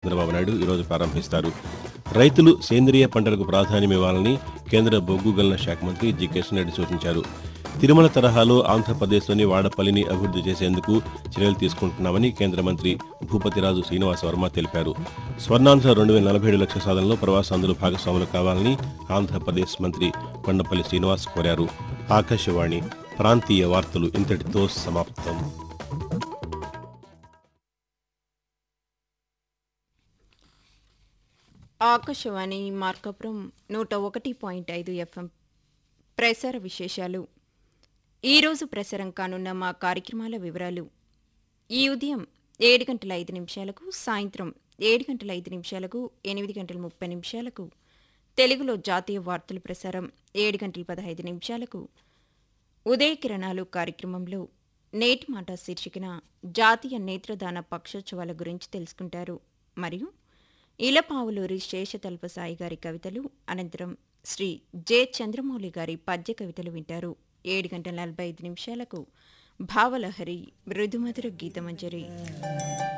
చంద్రబాబు నాయుడు ఈరోజు ప్రారంభిస్తారు రైతులు సేంద్రియ పంటలకు ప్రాధాన్యం ఇవ్వాలని కేంద్ర బొగ్గు గనుల శాఖ మంత్రి జి కిషన్ రెడ్డి సూచించారు తిరుమల తరహాలో ఆంధ్రప్రదేశ్లోని వాడపల్లిని అభివృద్ధి చేసేందుకు చర్యలు తీసుకుంటున్నామని కేంద్ర మంత్రి భూపతిరాజు శ్రీనివాస వర్మ తెలిపారు స్వర్ణాంధ్ర రెండు వేల నలభై ఏడు లక్షల సాధనలో ప్రవాసాంధ్రులు భాగస్వాములు కావాలని ఆంధ్రప్రదేశ్ మంత్రి కొండపల్లి శ్రీనివాస్ కోరారు ఆకాశవాణి ప్రాంతీయ వార్తలు ఇంతటితో సమాప్తం ఆకాశవాణి మార్కాపురం నూట ఒకటి పాయింట్ ఐదు ఎఫ్ఎం ప్రసార విశేషాలు ఈరోజు ప్రసారం కానున్న మా కార్యక్రమాల వివరాలు ఈ ఉదయం ఏడు గంటల ఐదు నిమిషాలకు సాయంత్రం ఏడు గంటల ఐదు నిమిషాలకు ఎనిమిది గంటల ముప్పై నిమిషాలకు తెలుగులో జాతీయ వార్తలు ప్రసారం ఏడు గంటల పదహైదు నిమిషాలకు ఉదయ కిరణాలు కార్యక్రమంలో నేటి మాట శీర్షికన జాతీయ నేత్రదాన పక్షోత్సవాల గురించి తెలుసుకుంటారు మరియు ఇలపావులూరి శేషతల్ప సాయి గారి కవితలు అనంతరం శ్రీ జె చంద్రమౌళి గారి పద్య కవితలు వింటారు ఏడు గంటల నలభై ఐదు నిమిషాలకు భావలహరి మృదుమధుర గీతమంజరి